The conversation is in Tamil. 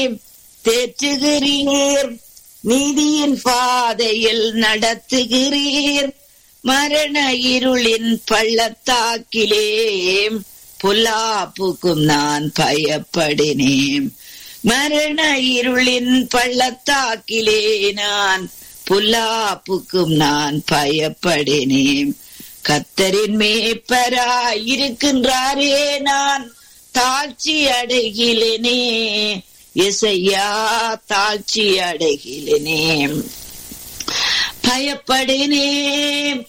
தேற்றுகிறீர் நீதியின் பாதையில் நடத்துகிறீர் மரண இருளின் பள்ளத்தாக்கிலே பொல்லாப்புக்கும் நான் பயப்படினேன் மரண இருளின் பள்ளத்தாக்கிலே நான் பொல்லாப்புக்கும் நான் பயப்படினேன் கத்தரின் மேய்ப்பராய் இருக்கின்றாரே நான் தாழ்ச்சி அடைகிலேனே இசையா தாழ்ச்சி அடைகிலேனே பயப்படினே